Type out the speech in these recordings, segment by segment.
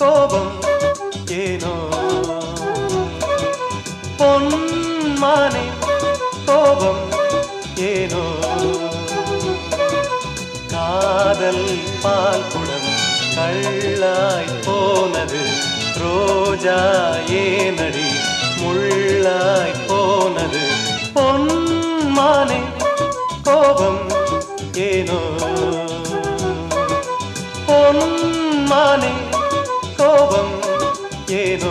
கோபம் ஏனோ பொன்மானே கோபம் ஏனோ காதல் பால் குடம் கள்ளாய் போனது ரோஜா ஏனடி முள்ளாய் போனது பொன்மானே கோபம் ஏனோ பொன்மானே கோபம் ஏனோ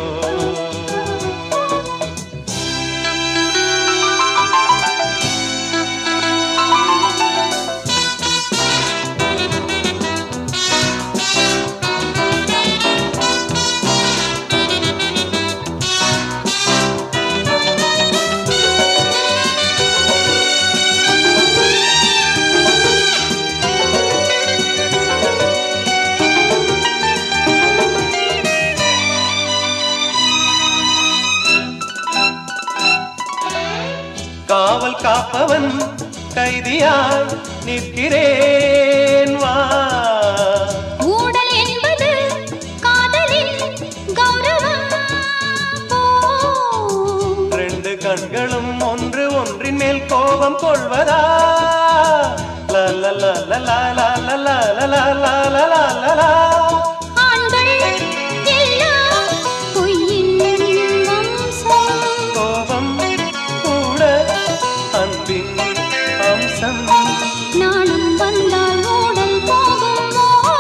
காவல் காப்பவன் கைதியாய் நிற்கிறேன் வா ஊடல் என்பது காதலின் கௌரவம் போ. ரெண்டு கண்களும் ஒன்று ஒன்றின் மேல் கோபம் கொள்வதா லா லா லா லா லா லா லா லா லா லா லா லா லா லா. ஆண்கள் எல்லாம் பொய்யின் வம்சம். கோபம் கூட அன்பின் அம்சம் நாணம் வந்தால் ஊடல் போகும் ஓ.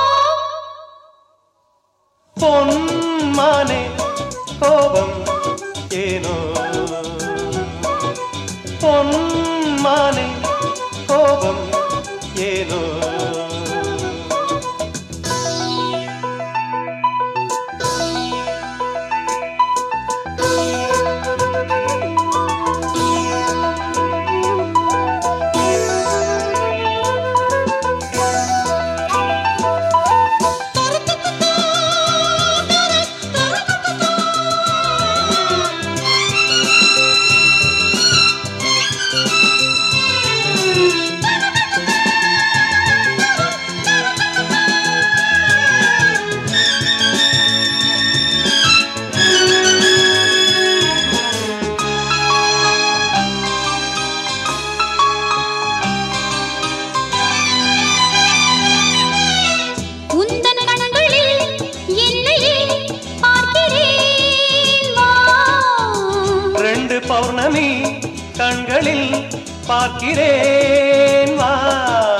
பொன்மானே கோபம் ஏனோ பொன்மானே கோபம் ஏனோ உந்தன் கண்களில் என்னையே பார்க்கிறேன் வா. ரெண்டு பௌர்ணமி கண்களில் பார்க்கிறேன் வா